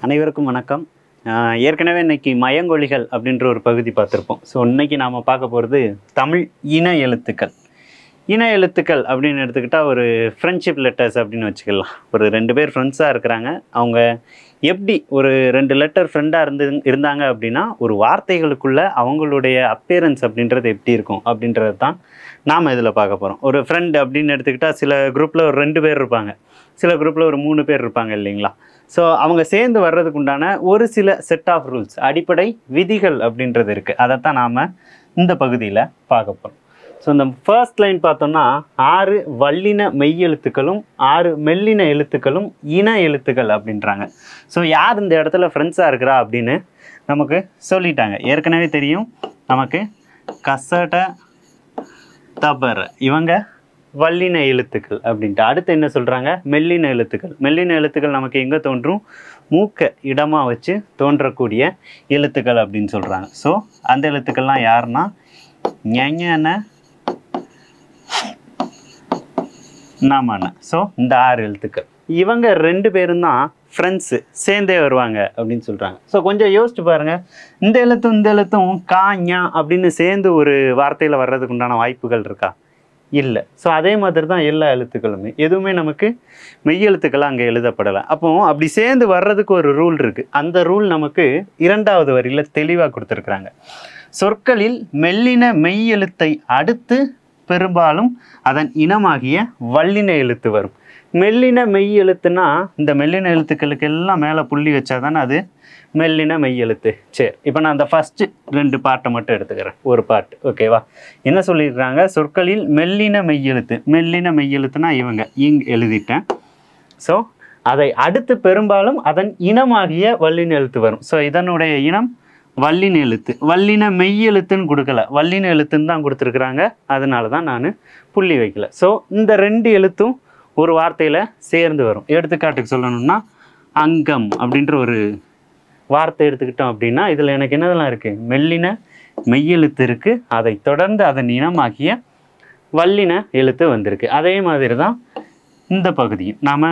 அனைவருக்கும் வணக்கம் ஆஹ் ஏற்கனவே இன்னைக்கு மயங்கொழிகள் அப்படின்ற ஒரு பகுதி பார்த்துருப்போம் ஸோ இன்னைக்கு நாம் பார்க்க போகிறது தமிழ் இன எழுத்துக்கள் இன எழுத்துக்கள் அப்படின்னு எடுத்துக்கிட்டால் ஒரு ஃப்ரெண்ட்ஷிப் லெட்டர்ஸ் அப்படின்னு வச்சுக்கலாம் ஒரு ரெண்டு பேர் ஃப்ரெண்ட்ஸாக இருக்கிறாங்க அவங்க எப்படி ஒரு ரெண்டு லெட்டர் ஃப்ரெண்டாக இருந்து இருந்தாங்க அப்படின்னா ஒரு வார்த்தைகளுக்குள்ள அவங்களுடைய அப்பேரன்ஸ் அப்படின்றது எப்படி இருக்கும் அப்படின்றது தான் நாம் இதில் பார்க்க போகிறோம் ஒரு ஃப்ரெண்ட் அப்படின்னு எடுத்துக்கிட்டால் சில குரூப்பில் ஒரு ரெண்டு பேர் இருப்பாங்க சில குரூப்பில் ஒரு மூணு பேர் இருப்பாங்க இல்லைங்களா ஸோ அவங்க சேர்ந்து வர்றதுக்கு உண்டான ஒரு சில செட் ஆஃப் ரூல்ஸ் அடிப்படை விதிகள் அப்படின்றது இருக்குது அதைத்தான் நாம் இந்த பகுதியில் பார்க்க போகிறோம் ஸோ இந்த ஃபர்ஸ்ட் லைன் பார்த்தோம்னா ஆறு வல்லின மெய்யெழுத்துக்களும் ஆறு மெல்லின எழுத்துக்களும் இன எழுத்துக்கள் அப்படின்றாங்க ஸோ யார் இந்த இடத்துல ஃப்ரெண்ட்ஸாக இருக்கிறா அப்படின்னு நமக்கு சொல்லிட்டாங்க ஏற்கனவே தெரியும் நமக்கு கசட தபர இவங்க வல்லின எழுத்துக்கள் அப்படின்ட்டு அடுத்து என்ன சொல்கிறாங்க மெல்லின எழுத்துக்கள் மெல்லின எழுத்துக்கள் நமக்கு எங்கே தோன்றும் மூக்க இடமாக வச்சு தோன்றக்கூடிய எழுத்துக்கள் அப்படின்னு சொல்கிறாங்க ஸோ அந்த எழுத்துக்கள்லாம் யாருன்னா ஞன நமன ஸோ இந்த ஆறு எழுத்துக்கள் இவங்க ரெண்டு பேரும் தான் ஃப்ரெண்ட்ஸு சேர்ந்தே வருவாங்க அப்படின்னு சொல்கிறாங்க ஸோ கொஞ்சம் யோசிச்சு பாருங்கள் இந்த எழுத்தும் இந்த எழுத்தும் கா ஞா அப்படின்னு சேர்ந்து ஒரு வார்த்தையில் வர்றதுக்கு உண்டான வாய்ப்புகள் இருக்கா இல்லை ஸோ அதே மாதிரி தான் எல்லா எழுத்துக்களுமே எதுவுமே நமக்கு மெய் எழுத்துக்களாக அங்கே எழுதப்படலை அப்போ அப்படி சேர்ந்து வர்றதுக்கு ஒரு ரூல் இருக்குது அந்த ரூல் நமக்கு இரண்டாவது வரியில் தெளிவாக கொடுத்துருக்குறாங்க சொற்களில் மெல்லின மெய் எழுத்தை அடுத்து பெரும்பாலும் அதன் இனமாகிய வல்லின எழுத்து வரும் மெல்லின மெய் எழுத்துனா இந்த மெல்லின எழுத்துக்களுக்கு எல்லாம் மேலே புள்ளி வச்சா தானே அது மெல்லின மெய் எழுத்து சரி இப்போ நான் அந்த ஃபஸ்ட்டு ரெண்டு பாட்டை மட்டும் எடுத்துக்கிறேன் ஒரு பாட்டு ஓகேவா என்ன சொல்லியிருக்காங்க சொற்களில் மெல்லின மெய் எழுத்து மெல்லின மெய் எழுத்துனா இவங்க இங் எழுதிட்டேன் ஸோ அதை அடுத்து பெரும்பாலும் அதன் இனமாகிய வல்லின எழுத்து வரும் ஸோ இதனுடைய இனம் வல்லின எழுத்து வல்லின மெய் எழுத்துன்னு கொடுக்கல வல்லின எழுத்துன்னு தான் கொடுத்துருக்குறாங்க அதனால தான் நான் புள்ளி வைக்கல ஸோ இந்த ரெண்டு எழுத்தும் ஒரு வார்த்தையில் சேர்ந்து வரும் எடுத்துக்காட்டுக்கு சொல்லணும்னா அங்கம் அப்படின்ற ஒரு வார்த்தை எடுத்துக்கிட்டோம் அப்படின்னா இதில் எனக்கு என்னதெல்லாம் இருக்குது மெல்லின மெய்யெழுத்து இருக்குது அதை தொடர்ந்து அதன் இனமாகிய வல்லின எழுத்து வந்திருக்கு அதே மாதிரி தான் இந்த பகுதியும் நாம்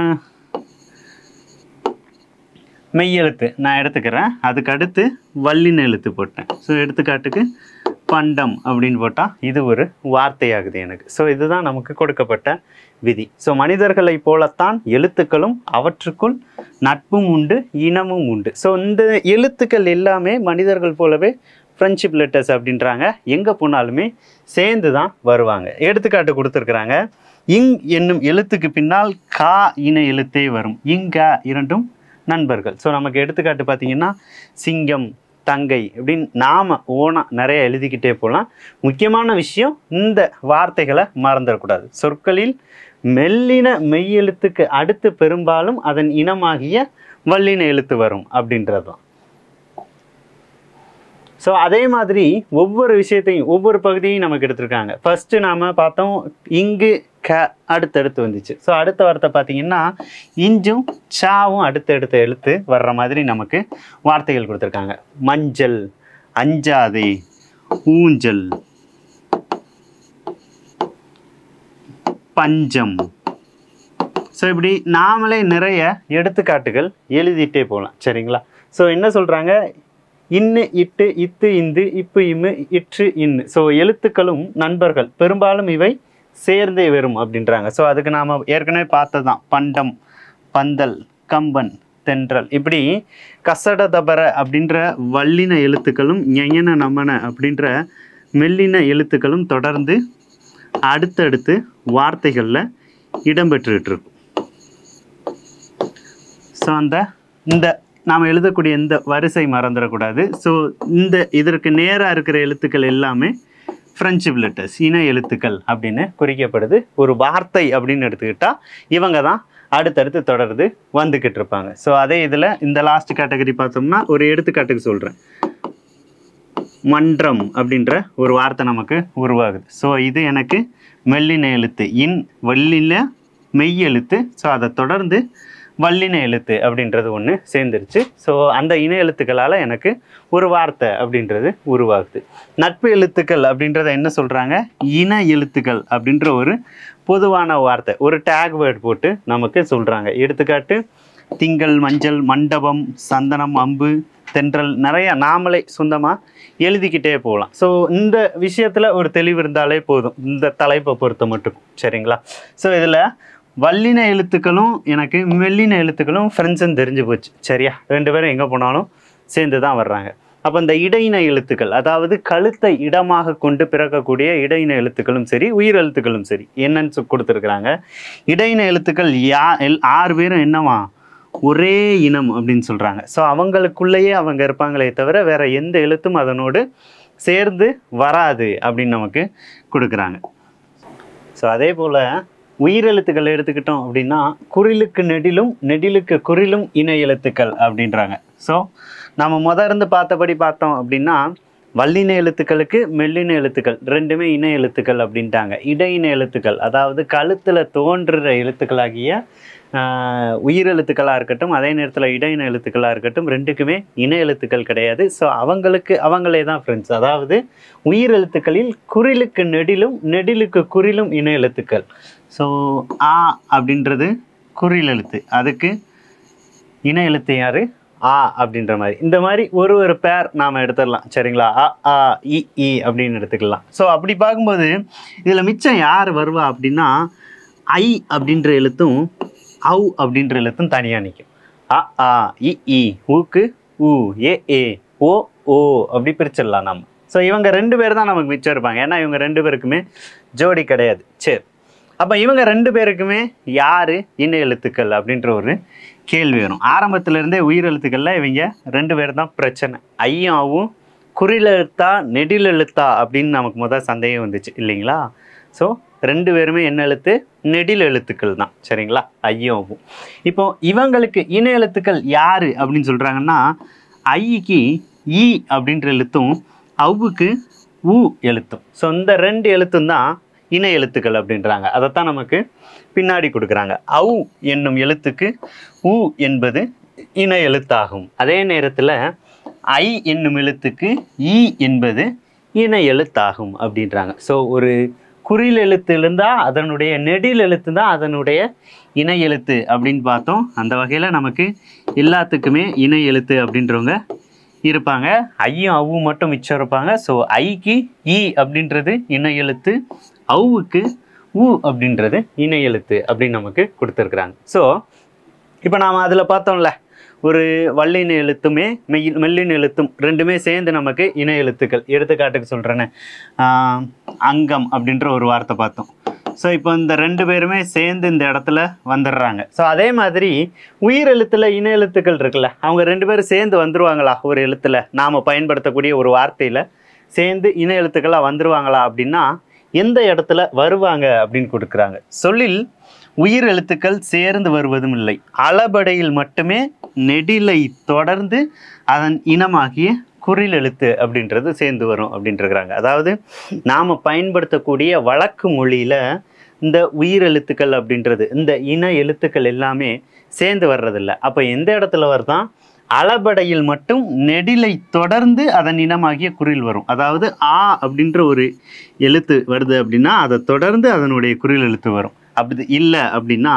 மெய்யெழுத்து நான் எடுத்துக்கிறேன் அதுக்கு அடுத்து வல்லின எழுத்து போட்டேன் ஸோ எடுத்துக்காட்டுக்கு பண்டம் அப்படின்னு போட்டால் இது ஒரு வார்த்தையாகுது எனக்கு ஸோ இதுதான் நமக்கு கொடுக்கப்பட்ட விதி ஸோ மனிதர்களைப் போலத்தான் எழுத்துக்களும் அவற்றுக்குள் நட்பும் உண்டு இனமும் உண்டு ஸோ இந்த எழுத்துக்கள் எல்லாமே மனிதர்கள் போலவே ஃப்ரெண்ட்ஷிப் லெட்டர்ஸ் அப்படின்றாங்க எங்கே போனாலுமே சேர்ந்து தான் வருவாங்க எடுத்துக்காட்டு கொடுத்துருக்குறாங்க இங் என்னும் எழுத்துக்கு பின்னால் கா இன எழுத்தே வரும் இங்கா இரண்டும் நண்பர்கள் ஸோ நமக்கு எடுத்துக்காட்டு பார்த்தீங்கன்னா சிங்கம் தங்கை அப்படின்னு நாம ஓனா நிறைய எழுதிக்கிட்டே போகலாம் முக்கியமான விஷயம் இந்த வார்த்தைகளை மறந்துடக்கூடாது சொற்களில் மெல்லின மெய்யெழுத்துக்கு அடுத்து பெரும்பாலும் அதன் இனமாகிய வல்லின எழுத்து வரும் அப்படின்றது தான் ஸோ அதே மாதிரி ஒவ்வொரு விஷயத்தையும் ஒவ்வொரு பகுதியும் நமக்கு எடுத்திருக்காங்க ஃபர்ஸ்ட் நாம பார்த்தோம் இங்கு க அடுத்தடுத்து வந்துச்சு ஸோ அடுத்த வார்த்தை பார்த்தீங்கன்னா இஞ்சும் சாவும் அடுத்தடுத்த எழுத்து வர்ற மாதிரி நமக்கு வார்த்தைகள் கொடுத்துருக்காங்க மஞ்சள் அஞ்சாதே ஊஞ்சல் பஞ்சம் ஸோ இப்படி நாமளே நிறைய எடுத்துக்காட்டுகள் எழுதிட்டே போகலாம் சரிங்களா ஸோ என்ன சொல்கிறாங்க இன்னு இட்டு இத்து இந்து இப்பு இம்மு இற்று இன்னு ஸோ எழுத்துக்களும் நண்பர்கள் பெரும்பாலும் இவை சேர்ந்தே வரும் அப்படின்றாங்க ஸோ அதுக்கு நாம் ஏற்கனவே பார்த்தது தான் பண்டம் பந்தல் கம்பன் தென்றல் இப்படி கசட தபர அப்படின்ற வல்லின எழுத்துக்களும் ஞயன நமன அப்படின்ற மெல்லின எழுத்துக்களும் தொடர்ந்து அடுத்தடுத்து வார்த்தைகளில் இடம்பெற்றுட்டு இருக்கும் ஸோ அந்த இந்த நாம் எழுதக்கூடிய இந்த வரிசை மறந்துடக்கூடாது ஸோ இந்த இதற்கு நேராக இருக்கிற எழுத்துக்கள் எல்லாமே ஃப்ரெண்ட்ஷிப் லெட்டர்ஸ் இன எழுத்துக்கள் அப்படின்னு குறிக்கப்படுது ஒரு வார்த்தை அப்படின்னு எடுத்துக்கிட்டால் இவங்க தான் அடுத்தடுத்து தொடர்ந்து வந்துக்கிட்டு இருப்பாங்க ஸோ அதே இதில் இந்த லாஸ்ட் கேட்டகரி பார்த்தோம்னா ஒரு எடுத்துக்காட்டுக்கு சொல்கிறேன் மன்றம் அப்படின்ற ஒரு வார்த்தை நமக்கு உருவாகுது ஸோ இது எனக்கு மெல்லின எழுத்து இன் வல்லின மெய் எழுத்து ஸோ அதை தொடர்ந்து வல்லின எழுத்து அப்படின்றது ஒன்று சேர்ந்துருச்சு ஸோ அந்த இன எழுத்துக்களால் எனக்கு ஒரு வார்த்தை அப்படின்றது உருவாகுது நட்பு எழுத்துக்கள் அப்படின்றத என்ன சொல்கிறாங்க இன எழுத்துக்கள் அப்படின்ற ஒரு பொதுவான வார்த்தை ஒரு டேக் வேர்ட் போட்டு நமக்கு சொல்கிறாங்க எடுத்துக்காட்டு திங்கள் மஞ்சள் மண்டபம் சந்தனம் அம்பு தென்றல் நிறைய நாமளே சொந்தமாக எழுதிக்கிட்டே போகலாம் ஸோ இந்த விஷயத்தில் ஒரு தெளிவு இருந்தாலே போதும் இந்த தலைப்பை பொறுத்த மட்டும் சரிங்களா ஸோ இதில் வல்லின எழுத்துக்களும் எனக்கு மெல்லின எழுத்துக்களும் ஃப்ரெண்ட்ஸுன்னு தெரிஞ்சு போச்சு சரியா ரெண்டு பேரும் எங்கே போனாலும் சேர்ந்து தான் வர்றாங்க அப்போ இந்த இடையின எழுத்துக்கள் அதாவது கழுத்தை இடமாக கொண்டு பிறக்கக்கூடிய இடையின எழுத்துக்களும் சரி உயிர் எழுத்துக்களும் சரி என்னன்னு சொ- கொடுத்துருக்குறாங்க இடையின எழுத்துக்கள் யா எல் ஆறு பேரும் என்னவா ஒரே இனம் அப்படின்னு சொல்கிறாங்க ஸோ அவங்களுக்குள்ளேயே அவங்க இருப்பாங்களே தவிர வேற எந்த எழுத்தும் அதனோடு சேர்ந்து வராது அப்படின்னு நமக்கு கொடுக்குறாங்க ஸோ அதே போல் உயிரெழுத்துக்கள் எடுத்துக்கிட்டோம் அப்படின்னா குறிலுக்கு நெடிலும் நெடிலுக்கு குறிலும் இணை எழுத்துக்கள் அப்படின்றாங்க ஸோ நம்ம முத இருந்து பார்த்தபடி பார்த்தோம் அப்படின்னா வல்லின எழுத்துக்களுக்கு மெல்லின எழுத்துக்கள் ரெண்டுமே இணை எழுத்துக்கள் அப்படின்ட்டாங்க இடையின எழுத்துக்கள் அதாவது கழுத்தில் தோன்றுற எழுத்துக்களாகிய ஆஹ், உயிரெழுத்துக்களாக இருக்கட்டும் அதே நேரத்தில் இடையின எழுத்துக்களாக இருக்கட்டும் ரெண்டுக்குமே இணை எழுத்துக்கள் கிடையாது ஸோ அவங்களுக்கு அவங்களே தான் ஃப்ரெண்ட்ஸ் அதாவது உயிரெழுத்துக்களில் குறிலுக்கு நெடிலும் நெடிலுக்கு குறிலும் இணை எழுத்துக்கள் ஸோ ஆ அப்படின்றது குறில் எழுத்து அதுக்கு இணை எழுத்து யாரு ஆ அப்படின்ற மாதிரி இந்த மாதிரி ஒரு ஒரு பேர் நாம் எடுத்துடலாம் சரிங்களா அ ஆ இ இ அப்படின்னு எடுத்துக்கலாம் ஸோ அப்படி பார்க்கும்போது இதில் மிச்சம் யார் வருவா அப்படின்னா ஐ அப்படின்ற எழுத்தும் ஔ அப்படின்ற எழுத்தும் தனியாக நிற்கும் அ ஆ இ இ ஊக்கு ஊ ஏ ஏ ஓ ஓ அப்படி பிரிச்சிடலாம் நம்ம ஸோ இவங்க ரெண்டு பேர் தான் நமக்கு மிச்சம் இருப்பாங்க ஏன்னா இவங்க ரெண்டு பேருக்குமே ஜோடி கிடையாது சரி அப்போ இவங்க ரெண்டு பேருக்குமே யார் இணை எழுத்துக்கள் அப்படின்ற ஒரு கேள்வி வரும் ஆரம்பத்துல இருந்தே உயிர் எழுத்துக்களில் இவங்க ரெண்டு பேர் தான் பிரச்சனை ஐயும் ஆவும் குறில் எழுத்தா நெடில் எழுத்தா அப்படின்னு நமக்கு முதல் சந்தேகம் வந்துச்சு இல்லைங்களா ஸோ ரெண்டு பேருமே என்ன எழுத்து நெடில் எழுத்துக்கள் தான் சரிங்களா ஐயும் ஆவும் இப்போ இவங்களுக்கு இணை எழுத்துக்கள் யார் அப்படின்னு சொல்கிறாங்கன்னா ஐக்கு ஈ அப்படின்ற எழுத்தும் அவ்வுக்கு உ எழுத்தும் ஸோ இந்த ரெண்டு எழுத்தும் தான் இணை எழுத்துக்கள் அப்படின்றாங்க அதைத்தான் நமக்கு பின்னாடி கொடுக்குறாங்க ஔ என்னும் எழுத்துக்கு உ என்பது இணை எழுத்தாகும் அதே நேரத்தில் ஐ என்னும் எழுத்துக்கு ஈ என்பது இணை எழுத்தாகும் அப்படின்றாங்க ஸோ ஒரு குறில் எழுத்து இருந்தால் அதனுடைய நெடில் எழுத்து தான் அதனுடைய இணை எழுத்து அப்படின்னு பார்த்தோம் அந்த வகையில் நமக்கு எல்லாத்துக்குமே இணை எழுத்து அப்படின்றவங்க இருப்பாங்க ஐயும் அவ்வும் மட்டும் மிச்சம் இருப்பாங்க ஸோ ஐக்கு ஈ அப்படின்றது இணை எழுத்து அவ்வுக்கு உ அப்படின்றது இணை எழுத்து அப்படின்னு நமக்கு கொடுத்துருக்குறாங்க ஸோ இப்போ நாம் அதில் பார்த்தோம்ல ஒரு வல்லின எழுத்துமே மெய் மெல்லின எழுத்தும் ரெண்டுமே சேர்ந்து நமக்கு இணை எழுத்துக்கள் எடுத்துக்காட்டுக்கு சொல்கிறேன்னு அங்கம் அப்படின்ற ஒரு வார்த்தை பார்த்தோம் ஸோ இப்போ இந்த ரெண்டு பேருமே சேர்ந்து இந்த இடத்துல வந்துடுறாங்க ஸோ அதே மாதிரி உயிர் எழுத்துல இணை எழுத்துக்கள் இருக்குல்ல அவங்க ரெண்டு பேரும் சேர்ந்து வந்துருவாங்களா ஒரு எழுத்துல நாம் பயன்படுத்தக்கூடிய ஒரு வார்த்தையில் சேர்ந்து இணை எழுத்துக்களாக வந்துருவாங்களா அப்படின்னா எந்த இடத்துல வருவாங்க அப்படின்னு கொடுக்குறாங்க சொல்லில் உயிர் எழுத்துக்கள் சேர்ந்து வருவதும் இல்லை அளபடையில் மட்டுமே நெடிலை தொடர்ந்து அதன் இனமாகிய குறில் எழுத்து அப்படின்றது சேர்ந்து வரும் அப்படின்ட்டுருக்குறாங்க அதாவது நாம் பயன்படுத்தக்கூடிய வழக்கு மொழியில் இந்த உயிர் எழுத்துக்கள் அப்படின்றது இந்த இன எழுத்துக்கள் எல்லாமே சேர்ந்து வர்றதில்ல அப்போ எந்த இடத்துல வருதான் அளபடையில் மட்டும் நெடிலை தொடர்ந்து அதன் இனமாகிய குறில் வரும் அதாவது ஆ அப்படின்ற ஒரு எழுத்து வருது அப்படின்னா அதை தொடர்ந்து அதனுடைய குறில் எழுத்து வரும் அப்படி இல்லை அப்படின்னா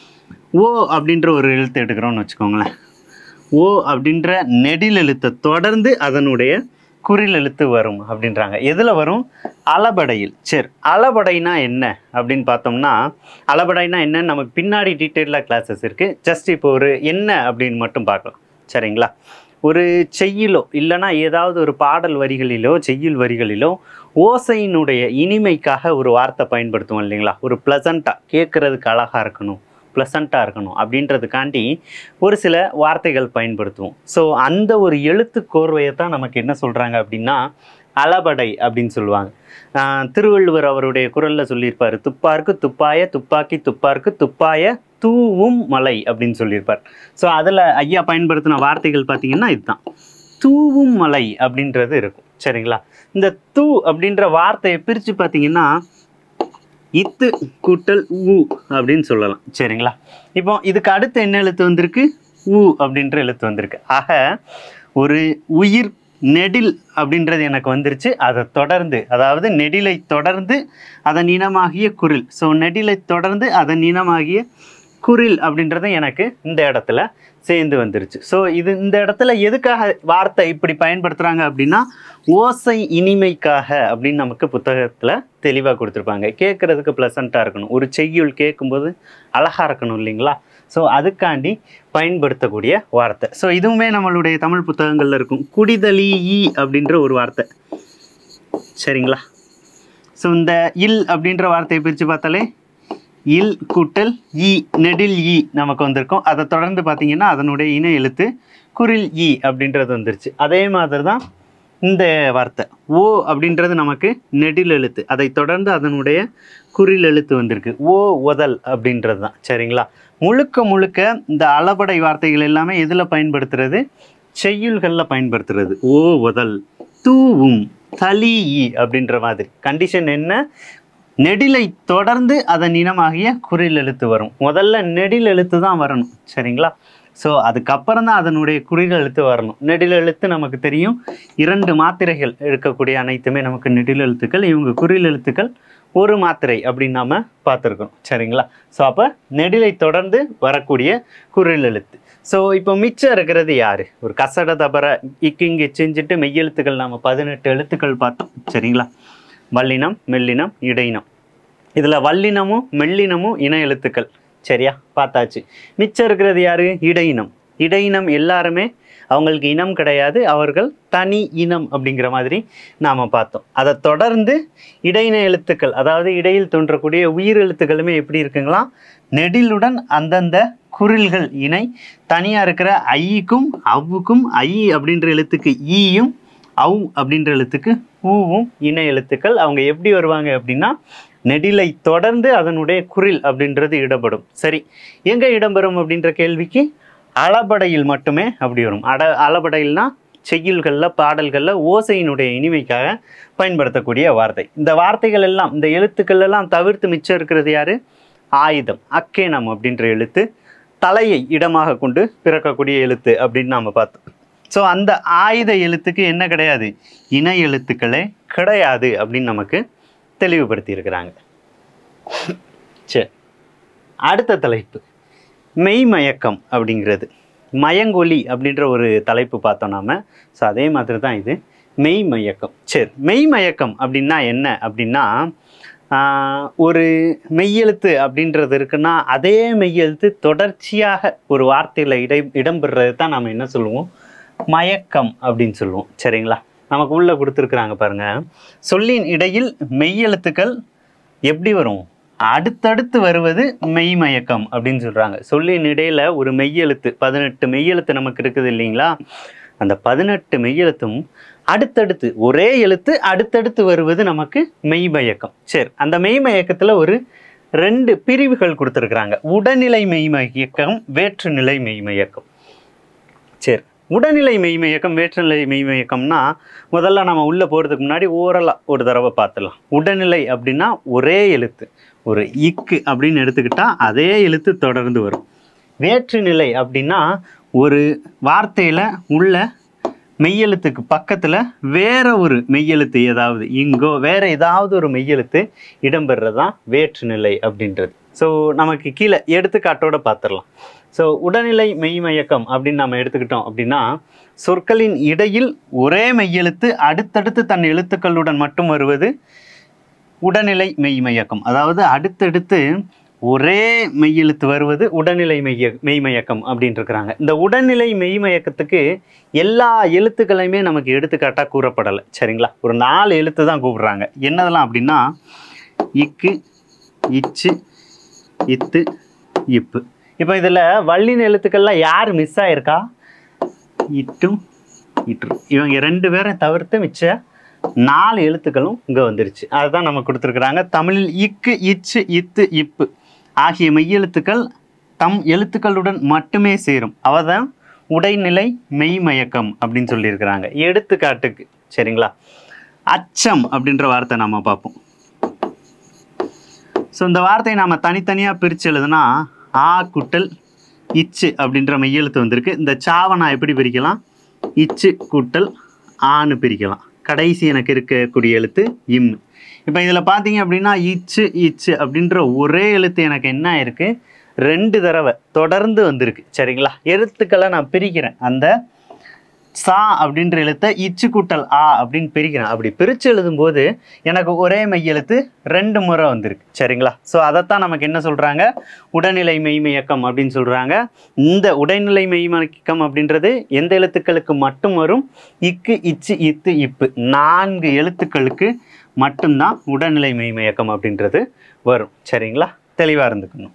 ஓ அப்படின்ற ஒரு எழுத்து எடுக்கிறோம்னு வச்சுக்கோங்களேன் ஓ அப்படின்ற நெடில் எழுத்தை தொடர்ந்து அதனுடைய குறில் எழுத்து வரும் அப்படின்றாங்க எதில் வரும் அளபடையில் சரி அளபடைனா என்ன அப்படின்னு பார்த்தோம்னா அளபடைனா என்னன்னு நமக்கு பின்னாடி டீட்டெயிலாக கிளாஸஸ் இருக்குது ஜஸ்ட் இப்போ ஒரு என்ன அப்படின்னு மட்டும் பார்க்கலாம் சரிங்களா ஒரு செய்யுளோ இல்லைன்னா ஏதாவது ஒரு பாடல் வரிகளிலோ செய்யுள் வரிகளிலோ ஓசையினுடைய இனிமைக்காக ஒரு வார்த்தை பயன்படுத்துவோம் இல்லைங்களா ஒரு ப்ளசண்ட்டாக கேட்குறதுக்கு அழகாக இருக்கணும் ப்ளசண்ட்டாக இருக்கணும் அப்படின்றதுக்காண்டி ஒரு சில வார்த்தைகள் பயன்படுத்துவோம் ஸோ அந்த ஒரு எழுத்து கோர்வையை தான் நமக்கு என்ன சொல்கிறாங்க அப்படின்னா அளபடை அப்படின்னு சொல்லுவாங்க ஆஹ் திருவள்ளுவர் அவருடைய குரலில் சொல்லியிருப்பார் துப்பார்க்கு துப்பாய துப்பாக்கி துப்பார்க்கு துப்பாய தூவும் மலை அப்படின்னு சொல்லியிருப்பார் ஸோ அதில் ஐயா பயன்படுத்தின வார்த்தைகள் பார்த்தீங்கன்னா இதுதான் தூவும் மலை அப்படின்றது இருக்கும் சரிங்களா இந்த தூ அப்படின்ற வார்த்தையை பிரித்து பார்த்தீங்கன்னா இத்து கூட்டல் ஊ அப்படின்னு சொல்லலாம் சரிங்களா இப்போ இதுக்கு அடுத்து என்ன எழுத்து வந்திருக்கு ஊ அப்படின்ற எழுத்து வந்திருக்கு ஆக ஒரு உயிர் நெடில் அப்படின்றது எனக்கு வந்துருச்சு அதை தொடர்ந்து அதாவது நெடிலை தொடர்ந்து அதன் இனமாகிய குரில் ஸோ நெடிலை தொடர்ந்து அதன் இனமாகிய குரில் அப்படின்றது எனக்கு இந்த இடத்துல சேர்ந்து வந்துருச்சு ஸோ இது இந்த இடத்துல எதுக்காக வார்த்தை இப்படி பயன்படுத்துகிறாங்க அப்படின்னா ஓசை இனிமைக்காக அப்படின்னு நமக்கு புத்தகத்தில் தெளிவாக கொடுத்துருப்பாங்க கேட்குறதுக்கு ப்ளசண்ட்டாக இருக்கணும் ஒரு செய்யுள் கேட்கும்போது அழகாக இருக்கணும் இல்லைங்களா ஸோ அதுக்காண்டி பயன்படுத்தக்கூடிய வார்த்தை ஸோ இதுவுமே நம்மளுடைய தமிழ் புத்தகங்களில் இருக்கும் குடிதலி ஈ அப்படின்ற ஒரு வார்த்தை சரிங்களா ஸோ இந்த இல் அப்படின்ற வார்த்தையை பிரித்து பார்த்தாலே இல் கூட்டல் ஈ நெடில் ஈ நமக்கு வந்திருக்கும் அதை தொடர்ந்து பார்த்தீங்கன்னா அதனுடைய இன எழுத்து குரில் ஈ அப்படின்றது வந்துருச்சு அதே மாதிரி தான் இந்த வார்த்தை ஓ அப்படின்றது நமக்கு நெடில் எழுத்து அதை தொடர்ந்து அதனுடைய குறில் எழுத்து வந்திருக்கு ஓ உதல் அப்படின்றது தான் சரிங்களா முழுக்க முழுக்க இந்த அளபடை வார்த்தைகள் எல்லாமே எதில் பயன்படுத்துறது செய்யுள்களில் பயன்படுத்துறது ஓ உதல் தூவும் தலி ஈ அப்படின்ற மாதிரி கண்டிஷன் என்ன நெடிலை தொடர்ந்து அதன் இனமாகிய குறில் எழுத்து வரும் முதல்ல நெடில் எழுத்து தான் வரணும் சரிங்களா ஸோ அதுக்கப்புறம் தான் அதனுடைய குறில் எழுத்து வரணும் நெடில் எழுத்து நமக்கு தெரியும் இரண்டு மாத்திரைகள் இருக்கக்கூடிய அனைத்துமே நமக்கு நெடில் எழுத்துக்கள் இவங்க குறில் எழுத்துக்கள் ஒரு மாத்திரை அப்படின்னு நாம பார்த்துருக்கோம் சரிங்களா ஸோ அப்போ நெடிலை தொடர்ந்து வரக்கூடிய குறில் எழுத்து ஸோ இப்போ மிச்சம் இருக்கிறது யாரு ஒரு கசட தபர இக்கு இங்கே செஞ்சுட்டு மெய்யெழுத்துக்கள் நாம பதினெட்டு எழுத்துக்கள் பார்த்தோம் சரிங்களா வல்லினம் மெல்லினம் இடையினம் இதில் வல்லினமும் மெல்லினமும் இன எழுத்துக்கள் சரியா பார்த்தாச்சு மிச்சம் இருக்கிறது யாரு இடையினம் இடையினம் எல்லாருமே அவங்களுக்கு இனம் கிடையாது அவர்கள் தனி இனம் அப்படிங்கிற மாதிரி நாம் பார்த்தோம் அதை தொடர்ந்து இடையின எழுத்துக்கள் அதாவது இடையில் தோன்றக்கூடிய உயிர் எழுத்துக்களுமே எப்படி இருக்குங்களா நெடிலுடன் அந்தந்த குரில்கள் இணை தனியாக இருக்கிற ஐக்கும் அவ்வுக்கும் ஐ அப்படின்ற எழுத்துக்கு ஈயும் அவ் அப்படின்ற எழுத்துக்கு ஊவும் இணை எழுத்துக்கள் அவங்க எப்படி வருவாங்க அப்படின்னா நெடிலை தொடர்ந்து அதனுடைய குரில் அப்படின்றது இடப்படும் சரி எங்கே இடம்பெறும் அப்படின்ற கேள்விக்கு அளபடையில் மட்டுமே அப்படி வரும் அட அளபடையில்னா செய்யுள்களில் பாடல்களில் ஓசையினுடைய இனிமைக்காக பயன்படுத்தக்கூடிய வார்த்தை இந்த வார்த்தைகள் எல்லாம் இந்த எழுத்துக்கள் எல்லாம் தவிர்த்து மிச்சம் இருக்கிறது யாரு ஆயுதம் அக்கேனம் அப்படின்ற எழுத்து தலையை இடமாக கொண்டு பிறக்கக்கூடிய எழுத்து அப்படின்னு நாம் பார்த்தோம் ஸோ அந்த ஆயுத எழுத்துக்கு என்ன கிடையாது இணை எழுத்துக்களே கிடையாது அப்படின்னு நமக்கு தெளிவுபடுத்தி இருக்கிறாங்க சரி அடுத்த தலைப்பு மெய்மயக்கம் அப்படிங்கிறது மயங்கொலி அப்படின்ற ஒரு தலைப்பு பார்த்தோம் நாம ஸோ அதே மாதிரி தான் இது மெய்மயக்கம் சரி மெய்மயக்கம் அப்படின்னா என்ன அப்படின்னா ஆஹ், ஒரு மெய்யெழுத்து அப்படின்றது இருக்குன்னா அதே மெய்யெழுத்து தொடர்ச்சியாக ஒரு வார்த்தையில் இடை இடம்பெறுறது தான் நம்ம என்ன சொல்லுவோம் மயக்கம் அப்படின்னு சொல்லுவோம் சரிங்களா நமக்கு உள்ள கொடுத்துருக்குறாங்க பாருங்க சொல்லின் இடையில் மெய்யெழுத்துக்கள் எப்படி வரும் அடுத்தடுத்து வருவது மெய்மயக்கம் அப்படின்னு சொல்றாங்க சொல்லின் இடையில ஒரு மெய்யெழுத்து பதினெட்டு மெய்யெழுத்து நமக்கு இருக்குது இல்லைங்களா அந்த பதினெட்டு மெய்யெழுத்தும் அடுத்தடுத்து ஒரே எழுத்து அடுத்தடுத்து வருவது நமக்கு மெய்மயக்கம் சரி அந்த மெய்மயக்கத்துல ஒரு ரெண்டு பிரிவுகள் கொடுத்துருக்குறாங்க உடல்நிலை மெய்மயக்கம் வேற்றுநிலை மெய்மயக்கம் சரி உடல்நிலை மெய்மயக்கம் வேற்றுநிலை மெய்மயக்கம்னா முதல்ல நம்ம உள்ளே போகிறதுக்கு முன்னாடி ஓரலாக ஒரு தடவை பார்த்துடலாம் உடல்நிலை அப்படின்னா ஒரே எழுத்து ஒரு இக்கு அப்படின்னு எடுத்துக்கிட்டா அதே எழுத்து தொடர்ந்து வரும் வேற்றுநிலை அப்படின்னா ஒரு வார்த்தையில் உள்ள மெய்யெழுத்துக்கு பக்கத்தில் வேற ஒரு மெய்யெழுத்து ஏதாவது இங்கோ வேற ஏதாவது ஒரு மெய்யெழுத்து இடம்பெறது தான் வேற்றுநிலை அப்படின்றது ஸோ நமக்கு கீழே எடுத்துக்காட்டோட பார்த்துடலாம் ஸோ உடல்நிலை மெய்மயக்கம் அப்படின்னு நம்ம எடுத்துக்கிட்டோம் அப்படின்னா சொற்களின் இடையில் ஒரே மெய்யெழுத்து அடுத்தடுத்து தன் எழுத்துக்களுடன் மட்டும் வருவது உடல்நிலை மெய்மயக்கம் அதாவது அடுத்தடுத்து ஒரே மெய்யெழுத்து வருவது உடல்நிலை மெய்ய மெய்மயக்கம் அப்படின்னு இருக்கிறாங்க இந்த உடல்நிலை மெய்மயக்கத்துக்கு எல்லா எழுத்துக்களையுமே நமக்கு எடுத்துக்காட்டாக கூறப்படலை சரிங்களா ஒரு நாலு எழுத்து தான் கூப்பிடுறாங்க என்னதெல்லாம் அப்படின்னா இக்கு இச்சு இத்து இப்பு இப்போ இதில் வள்ளின எழுத்துக்கள்லாம் யார் மிஸ் ஆயிருக்கா இட்டும் இட்டும் இவங்க ரெண்டு பேரும் தவிர்த்து மிச்ச நாலு எழுத்துக்களும் இங்கே வந்துருச்சு அதுதான் நம்ம கொடுத்துருக்குறாங்க தமிழில் இக்கு இச்சு இத்து இப்பு ஆகிய மெய்யெழுத்துக்கள் தம் எழுத்துக்களுடன் மட்டுமே சேரும் அவதான் உடைநிலை மெய்மயக்கம் அப்படின்னு சொல்லியிருக்கிறாங்க எடுத்துக்காட்டுக்கு சரிங்களா அச்சம் அப்படின்ற வார்த்தை நாம பார்ப்போம் ஸோ இந்த வார்த்தையை நாம் தனித்தனியாக பிரித்து எழுதுனா ஆ குட்டல் இச்சு அப்படின்ற மெய்யெழுத்து வந்திருக்கு இந்த சாவை நான் எப்படி பிரிக்கலாம் இச்சு கூட்டல் ஆன்னு பிரிக்கலாம் கடைசி எனக்கு இருக்கக்கூடிய எழுத்து இம் இப்போ இதில் பார்த்தீங்க அப்படின்னா இச்சு இச்சு அப்படின்ற ஒரே எழுத்து எனக்கு என்ன ஆயிருக்கு ரெண்டு தடவை தொடர்ந்து வந்திருக்கு சரிங்களா எழுத்துக்களை நான் பிரிக்கிறேன் அந்த சா அப்படின்ற எழுத்தை இச்சு கூட்டல் ஆ அப்படின்னு பிரிக்கிறேன் அப்படி பிரித்து எழுதும்போது எனக்கு ஒரே மெய் எழுத்து ரெண்டு முறை வந்திருக்கு சரிங்களா ஸோ அதைத்தான் நமக்கு என்ன சொல்கிறாங்க உடல்நிலை மெய்மயக்கம் அப்படின்னு சொல்கிறாங்க இந்த உடைநிலை மெய்மயக்கம் அப்படின்றது எந்த எழுத்துக்களுக்கு மட்டும் வரும் இக்கு இச்சு இத்து இப்பு நான்கு எழுத்துக்களுக்கு மட்டும்தான் உடல்நிலை மெய்மயக்கம் அப்படின்றது வரும் சரிங்களா தெளிவாக இருந்துக்கணும்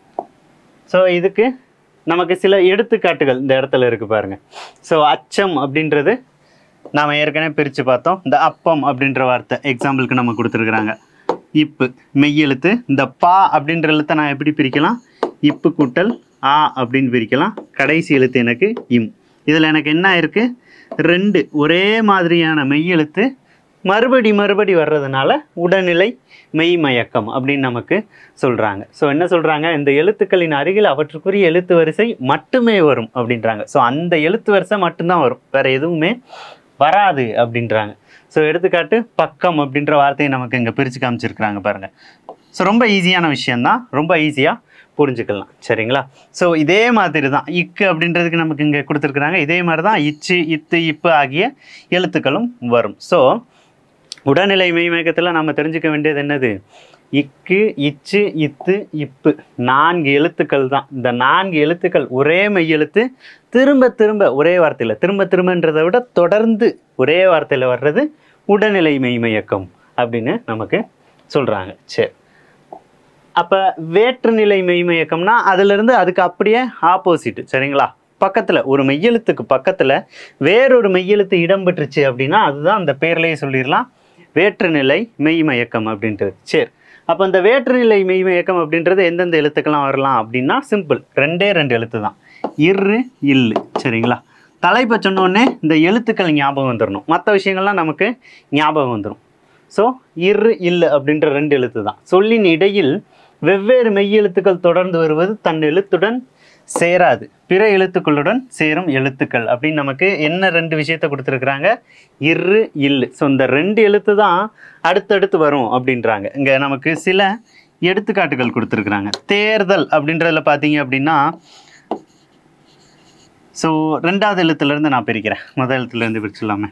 ஸோ இதுக்கு நமக்கு சில எடுத்துக்காட்டுகள் இந்த இடத்துல இருக்கு பாருங்க ஸோ அச்சம் அப்படின்றது நாம் ஏற்கனவே பிரித்து பார்த்தோம் இந்த அப்பம் அப்படின்ற வார்த்தை எக்ஸாம்பிளுக்கு நம்ம கொடுத்துருக்குறாங்க இப்பு மெய்யெழுத்து இந்த பா அப்படின்ற எழுத்தை நான் எப்படி பிரிக்கலாம் இப்பு கூட்டல் ஆ அப்படின்னு பிரிக்கலாம் கடைசி எழுத்து எனக்கு இம் இதில் எனக்கு என்ன இருக்குது ரெண்டு ஒரே மாதிரியான மெய்யெழுத்து மறுபடி மறுபடி வர்றதுனால உடல்நிலை மெய்மயக்கம் அப்படின்னு நமக்கு சொல்கிறாங்க ஸோ என்ன சொல்கிறாங்க இந்த எழுத்துக்களின் அருகில் அவற்றுக்குரிய எழுத்து வரிசை மட்டுமே வரும் அப்படின்றாங்க ஸோ அந்த எழுத்து வரிசை மட்டும்தான் வரும் வேறு எதுவுமே வராது அப்படின்றாங்க ஸோ எடுத்துக்காட்டு பக்கம் அப்படின்ற வார்த்தையை நமக்கு இங்கே பிரித்து காமிச்சிருக்கிறாங்க பாருங்கள் ஸோ ரொம்ப ஈஸியான விஷயந்தான் ரொம்ப ஈஸியாக புரிஞ்சுக்கலாம் சரிங்களா ஸோ இதே மாதிரி தான் இக்கு அப்படின்றதுக்கு நமக்கு இங்கே கொடுத்துருக்குறாங்க இதே மாதிரி தான் இச்சு இத்து இப்பு ஆகிய எழுத்துக்களும் வரும் ஸோ உடல்நிலை மெய்மயக்கத்தில் நம்ம தெரிஞ்சுக்க வேண்டியது என்னது இக்கு இச்சு இத்து இப்பு நான்கு எழுத்துக்கள் தான் இந்த நான்கு எழுத்துக்கள் ஒரே மெய் எழுத்து திரும்ப திரும்ப ஒரே வார்த்தையில் திரும்ப திரும்பன்றதை விட தொடர்ந்து ஒரே வார்த்தையில் வர்றது உடல்நிலை மெய்மயக்கம் அப்படின்னு நமக்கு சொல்கிறாங்க சரி அப்போ வேற்றுநிலை மெய்மயக்கம்னா அதுலேருந்து அதுக்கு அப்படியே ஆப்போசிட் சரிங்களா பக்கத்தில் ஒரு மெய்யெழுத்துக்கு பக்கத்தில் வேறொரு மெய்யெழுத்து இடம்பெற்றுச்சு அப்படின்னா அதுதான் அந்த பேர்லேயே சொல்லிடலாம் வேற்றுநிலை மெய்மயக்கம் அப்படின்றது சரி அப்போ இந்த வேற்றுநிலை மெய்மயக்கம் அப்படின்றது எந்தெந்த எழுத்துக்கெல்லாம் வரலாம் அப்படின்னா சிம்பிள் ரெண்டே ரெண்டு எழுத்து தான் இரு இல்லு சரிங்களா தலைப்பை சொன்னோடனே இந்த எழுத்துக்கள் ஞாபகம் வந்துடணும் மற்ற விஷயங்கள்லாம் நமக்கு ஞாபகம் வந்துடும் ஸோ இரு இல்லு அப்படின்ற ரெண்டு எழுத்து தான் சொல்லின் இடையில் வெவ்வேறு மெய்யெழுத்துக்கள் தொடர்ந்து வருவது தன் எழுத்துடன் சேராது பிற எழுத்துக்களுடன் சேரும் எழுத்துக்கள் அப்படின்னு நமக்கு என்ன ரெண்டு விஷயத்த கொடுத்துருக்குறாங்க இரு இல்லு ஸோ இந்த ரெண்டு எழுத்து தான் அடுத்தடுத்து வரும் அப்படின்றாங்க இங்கே நமக்கு சில எடுத்துக்காட்டுகள் கொடுத்துருக்குறாங்க தேர்தல் அப்படின்றதுல பார்த்தீங்க அப்படின்னா ஸோ ரெண்டாவது எழுத்துலேருந்து நான் பிரிக்கிறேன் முதல் எழுத்துலேருந்து பிரிச்சிடலாமே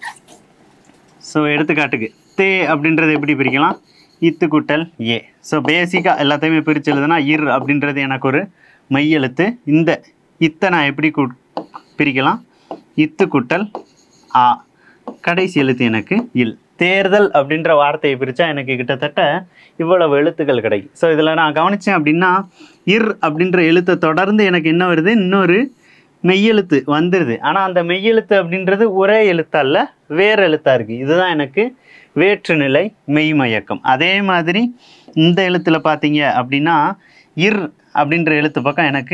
ஸோ எடுத்துக்காட்டுக்கு தே அப்படின்றது எப்படி பிரிக்கலாம் இத்து கூட்டல் ஏ ஸோ பேசிக்காக எல்லாத்தையுமே பிரித்து எழுதுனா இர் அப்படின்றது எனக்கு ஒரு மெய் எழுத்து இந்த இத்தை நான் எப்படி கூ பிரிக்கலாம் இத்து கூட்டல் ஆ கடைசி எழுத்து எனக்கு இல் தேர்தல் அப்படின்ற வார்த்தையை பிரித்தா எனக்கு கிட்டத்தட்ட இவ்வளவு எழுத்துக்கள் கிடைக்கும் ஸோ இதில் நான் கவனித்தேன் அப்படின்னா இர் அப்படின்ற எழுத்தை தொடர்ந்து எனக்கு என்ன வருது இன்னொரு மெய்யெழுத்து வந்துடுது ஆனால் அந்த மெய்யெழுத்து அப்படின்றது ஒரே எழுத்தா அல்ல வேறு எழுத்தா இருக்குது இதுதான் எனக்கு வேற்றுநிலை மெய்மயக்கம் அதே மாதிரி இந்த எழுத்தில் பார்த்தீங்க அப்படின்னா இர் அப்படின்ற எழுத்து பக்கம் எனக்கு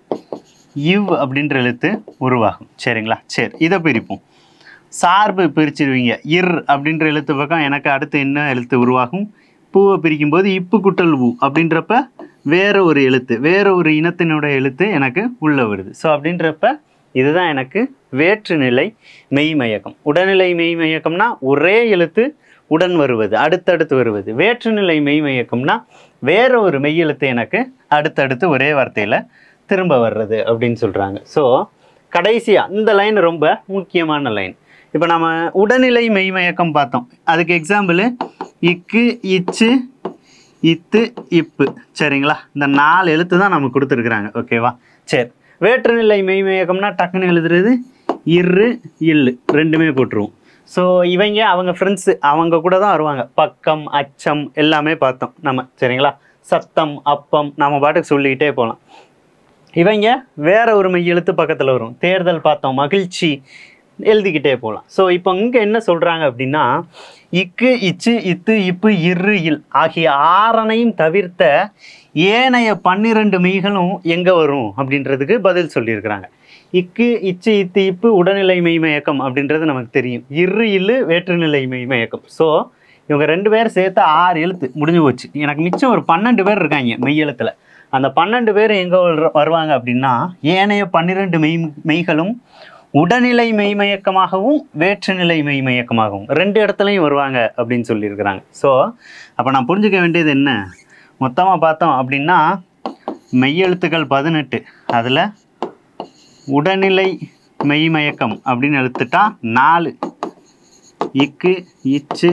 இவ் அப்படின்ற எழுத்து உருவாகும் சரிங்களா சரி இதை பிரிப்போம் சார்பு பிரிச்சிருவீங்க இர் அப்படின்ற எழுத்து பக்கம் எனக்கு அடுத்து என்ன எழுத்து உருவாகும் பூவை பிரிக்கும்போது இப்பு குட்டல் ஊ அப்படின்றப்ப வேற ஒரு எழுத்து வேற ஒரு இனத்தினோட எழுத்து எனக்கு உள்ள வருது ஸோ அப்படின்றப்ப இதுதான் எனக்கு வேற்றுநிலை மெய்மயக்கம் உடல்நிலை மெய்மயக்கம்னா ஒரே எழுத்து உடன் வருவது அடுத்தடுத்து வருவது வேற்றுநிலை மெய்மயக்கம்னா வேற ஒரு மெய்யெழுத்து எனக்கு அடுத்தடுத்து ஒரே வார்த்தையில் திரும்ப வர்றது அப்படின்னு சொல்கிறாங்க ஸோ கடைசியாக இந்த லைன் ரொம்ப முக்கியமான லைன் இப்போ நம்ம உடல்நிலை மெய்மயக்கம் பார்த்தோம் அதுக்கு எக்ஸாம்பிள் இக்கு இச்சு இத்து இப்பு சரிங்களா இந்த நாலு எழுத்து தான் நமக்கு கொடுத்துருக்குறாங்க ஓகேவா சரி வேற்றுநிலை மெய்மயக்கம்னா டக்குன்னு எழுதுறது இரு இல்லு ரெண்டுமே போட்டுருவோம் ஸோ இவங்க அவங்க ஃப்ரெண்ட்ஸு அவங்க கூட தான் வருவாங்க பக்கம் அச்சம் எல்லாமே பார்த்தோம் நம்ம சரிங்களா சத்தம் அப்பம் நம்ம பாட்டுக்கு சொல்லிக்கிட்டே போகலாம் இவங்க வேற ஒரு மெய் எழுத்து பக்கத்தில் வரும் தேர்தல் பார்த்தோம் மகிழ்ச்சி எழுதிக்கிட்டே போகலாம் ஸோ இப்போ இங்கே என்ன சொல்கிறாங்க அப்படின்னா இக்கு இச்சு இத்து இப்பு இரு இல் ஆகிய ஆறனையும் தவிர்த்த ஏனைய பன்னிரண்டு மெய்களும் எங்கே வரும் அப்படின்றதுக்கு பதில் சொல்லியிருக்கிறாங்க இக்கு இச்சு இத்து இப்பு உடல்நிலை மெய்மயக்கம் அப்படின்றது நமக்கு தெரியும் இரு இல்லு வேற்றுநிலை மெய்மயக்கம் ஸோ இவங்க ரெண்டு பேர் சேர்த்து ஆறு எழுத்து முடிஞ்சு போச்சு எனக்கு மிச்சம் ஒரு பன்னெண்டு பேர் இருக்காங்க மெய் எழுத்துல அந்த பன்னெண்டு பேர் எங்கே வருவாங்க அப்படின்னா ஏனைய பன்னிரெண்டு மெய் மெய்களும் உடல்நிலை மெய்மயக்கமாகவும் வேற்றுநிலை மெய்மயக்கமாகவும் ரெண்டு இடத்துலையும் வருவாங்க அப்படின்னு சொல்லியிருக்கிறாங்க ஸோ அப்போ நான் புரிஞ்சுக்க வேண்டியது என்ன மொத்தமாக பார்த்தோம் அப்படின்னா மெய்யெழுத்துக்கள் பதினெட்டு அதில் உடல்நிலை மெய்மயக்கம் அப்படின்னு எடுத்துட்டா நாலு இக்கு இச்சு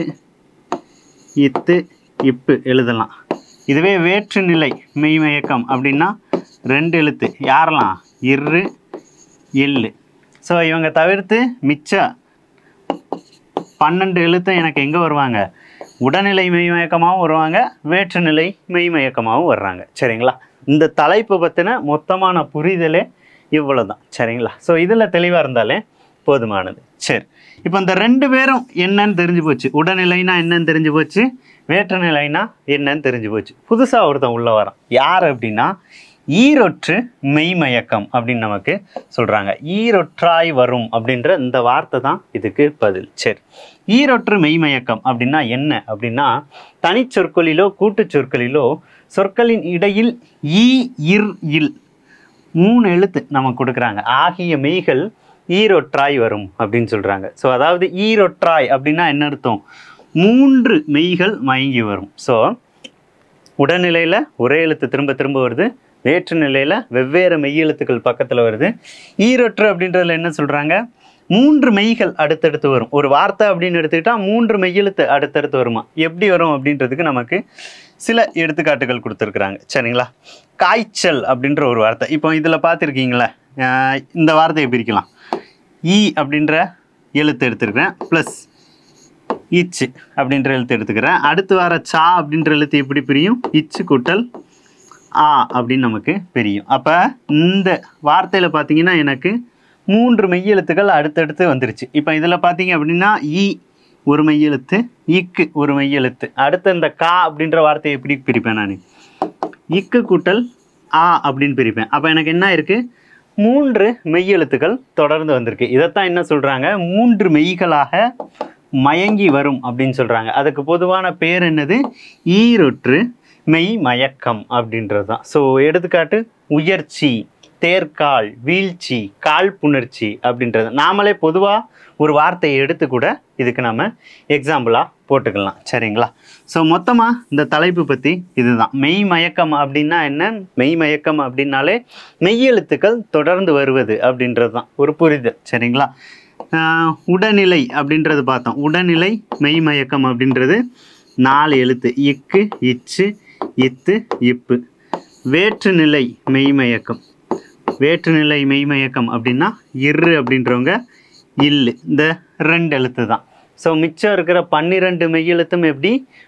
இத்து இப்பு எழுதலாம் இதுவே வேற்றுநிலை மெய்மயக்கம் அப்படின்னா ரெண்டு எழுத்து யாரெல்லாம் இரு எள்ளு ஸோ இவங்க தவிர்த்து மிச்ச பன்னெண்டு எழுத்தும் எனக்கு எங்கே வருவாங்க உடல்நிலை மெய்மயக்கமாகவும் வருவாங்க வேற்றுநிலை மெய்மயக்கமாகவும் வர்றாங்க சரிங்களா இந்த தலைப்பு பற்றின மொத்தமான புரிதலே இவ்வளோ தான் சரிங்களா ஸோ இதில் தெளிவாக இருந்தாலே போதுமானது சரி இப்போ இந்த ரெண்டு பேரும் என்னன்னு தெரிஞ்சு போச்சு உடல்நிலைனா என்னன்னு தெரிஞ்சு போச்சு வேற்றுநிலைனா என்னன்னு தெரிஞ்சு போச்சு புதுசாக ஒருத்தன் உள்ள வரான் யார் அப்படின்னா ஈரொற்று மெய்மயக்கம் அப்படின்னு நமக்கு சொல்கிறாங்க ஈரொற்றாய் வரும் அப்படின்ற இந்த வார்த்தை தான் இதுக்கு பதில் சரி ஈரொற்று மெய்மயக்கம் அப்படின்னா என்ன அப்படின்னா தனிச்சொற்களிலோ கூட்டுச் சொற்களிலோ சொற்களின் இடையில் ஈ இர் இல் மூணு எழுத்து நமக்கு கொடுக்குறாங்க ஆகிய மெய்கள் ஈரொற்றாய் வரும் அப்படின்னு சொல்கிறாங்க ஸோ அதாவது ஈரொற்றாய் அப்படின்னா என்ன அர்த்தம் மூன்று மெய்கள் மயங்கி வரும் ஸோ உடல்நிலையில் ஒரே எழுத்து திரும்ப திரும்ப வருது வேற்று நிலையில் வெவ்வேறு மெய்யெழுத்துக்கள் பக்கத்தில் வருது ஈரொற்று அப்படின்றதுல என்ன சொல்கிறாங்க மூன்று மெய்கள் அடுத்தடுத்து வரும் ஒரு வார்த்தை அப்படின்னு எடுத்துக்கிட்டால் மூன்று மெய்யெழுத்து அடுத்தடுத்து வருமா எப்படி வரும் அப்படின்றதுக்கு நமக்கு சில எடுத்துக்காட்டுகள் கொடுத்துருக்குறாங்க சரிங்களா காய்ச்சல் அப்படின்ற ஒரு வார்த்தை இப்போ இதில் பார்த்துருக்கீங்களா ஆஹ் இந்த வார்த்தையை பிரிக்கலாம் ஈ அப்படின்ற எழுத்து எடுத்துருக்கிறேன் ப்ளஸ் இச்சு அப்படின்ற எழுத்து எடுத்துக்கிறேன் அடுத்து வர சா அப்படின்ற எழுத்து எப்படி பிரியும் இச்சு கூட்டல் ஆ அப்படின்னு நமக்கு பிரியும் அப்போ இந்த வார்த்தையில் பார்த்தீங்கன்னா எனக்கு மூன்று மெய்யெழுத்துக்கள் அடுத்தடுத்து வந்துருச்சு இப்போ இதில் பார்த்தீங்க அப்படின்னா ஈ ஒரு மெய்யெழுத்து இக்கு ஒரு மெய்யெழுத்து அடுத்து இந்த கா அப்படின்ற வார்த்தையை எப்படி பிரிப்பேன் நான் இக்கு கூட்டல் ஆ அப்படின்னு பிரிப்பேன் அப்போ எனக்கு என்ன இருக்குது மூன்று மெய்யெழுத்துக்கள் தொடர்ந்து வந்திருக்கு இதைத்தான் என்ன சொல்கிறாங்க மூன்று மெய்களாக மயங்கி வரும் அப்படின்னு சொல்கிறாங்க அதுக்கு பொதுவான பேர் என்னது ஈரொற்று மெய் மயக்கம் அப்படின்றது தான் ஸோ எடுத்துக்காட்டு உயர்ச்சி தேர்கால் வீழ்ச்சி கால் புணர்ச்சி அப்படின்றது நாமளே பொதுவாக ஒரு வார்த்தையை எடுத்து கூட இதுக்கு நம்ம எக்ஸாம்பிளாக போட்டுக்கலாம் சரிங்களா ஸோ மொத்தமாக இந்த தலைப்பு பற்றி இதுதான் மெய் மயக்கம் அப்படின்னா என்ன மெய் மயக்கம் அப்படின்னாலே மெய்யெழுத்துக்கள் தொடர்ந்து வருவது அப்படின்றது தான் ஒரு புரிதல் சரிங்களா ஆஹ் உடல்நிலை அப்படின்றது பார்த்தோம் உடல்நிலை மெய் மயக்கம் அப்படின்றது நாலு எழுத்து இக்கு இச்சு இத்து இப்பு வேற்றுநிலை மெய்மயக்கம் வேற்றுநிலை மெய்மயக்கம் அப்படின்னா இரு அப்படின்றவங்க இல்லு இந்த ரெண்டு எழுத்து தான் ஸோ மிச்சம் இருக்கிற பன்னிரெண்டு மெய்யெழுத்தும் எப்படி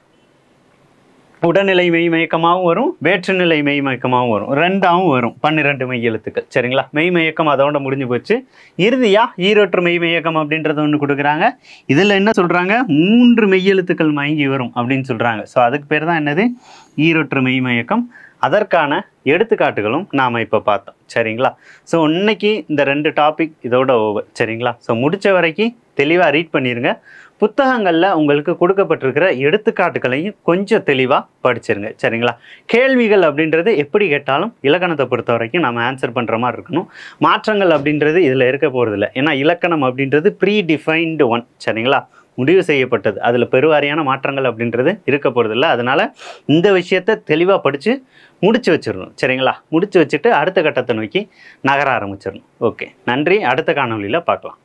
உடல்நிலை மெய்மயக்கமாகவும் வரும் வேற்றுநிலை மெய்மயக்கமாகவும் வரும் ரெண்டாவும் வரும் பன்னிரெண்டு மெய்யெழுத்துக்கள் சரிங்களா மெய்மயக்கம் அதோட முடிஞ்சு போச்சு இறுதியாக ஈரொற்று மெய்மயக்கம் அப்படின்றது ஒன்று கொடுக்குறாங்க இதில் என்ன சொல்கிறாங்க மூன்று மெய்யெழுத்துக்கள் மயங்கி வரும் அப்படின்னு சொல்கிறாங்க ஸோ அதுக்கு பேர் தான் என்னது ஈரொற்று மெய்மயக்கம் அதற்கான எடுத்துக்காட்டுகளும் நாம் இப்போ பார்த்தோம் சரிங்களா ஸோ இன்னைக்கு இந்த ரெண்டு டாபிக் இதோட ஓவர் சரிங்களா ஸோ முடிச்ச வரைக்கும் தெளிவாக ரீட் பண்ணிடுங்க புத்தகங்களில் உங்களுக்கு கொடுக்கப்பட்டிருக்கிற எடுத்துக்காட்டுகளையும் கொஞ்சம் தெளிவாக படிச்சிருங்க சரிங்களா கேள்விகள் அப்படின்றது எப்படி கேட்டாலும் இலக்கணத்தை பொறுத்த வரைக்கும் நம்ம ஆன்சர் பண்ணுற மாதிரி இருக்கணும் மாற்றங்கள் அப்படின்றது இதில் இருக்க போகிறதில்ல ஏன்னா இலக்கணம் அப்படின்றது ப்ரீ டிஃபைன்டு ஒன் சரிங்களா முடிவு செய்யப்பட்டது அதில் பெருவாரியான மாற்றங்கள் அப்படின்றது இருக்க போகிறதில்ல அதனால் இந்த விஷயத்தை தெளிவாக படித்து முடிச்சு வச்சிடணும் சரிங்களா முடிச்சு வச்சுட்டு அடுத்த கட்டத்தை நோக்கி நகர ஆரம்பிச்சிடணும் ஓகே நன்றி அடுத்த காணொளியில் பார்க்கலாம்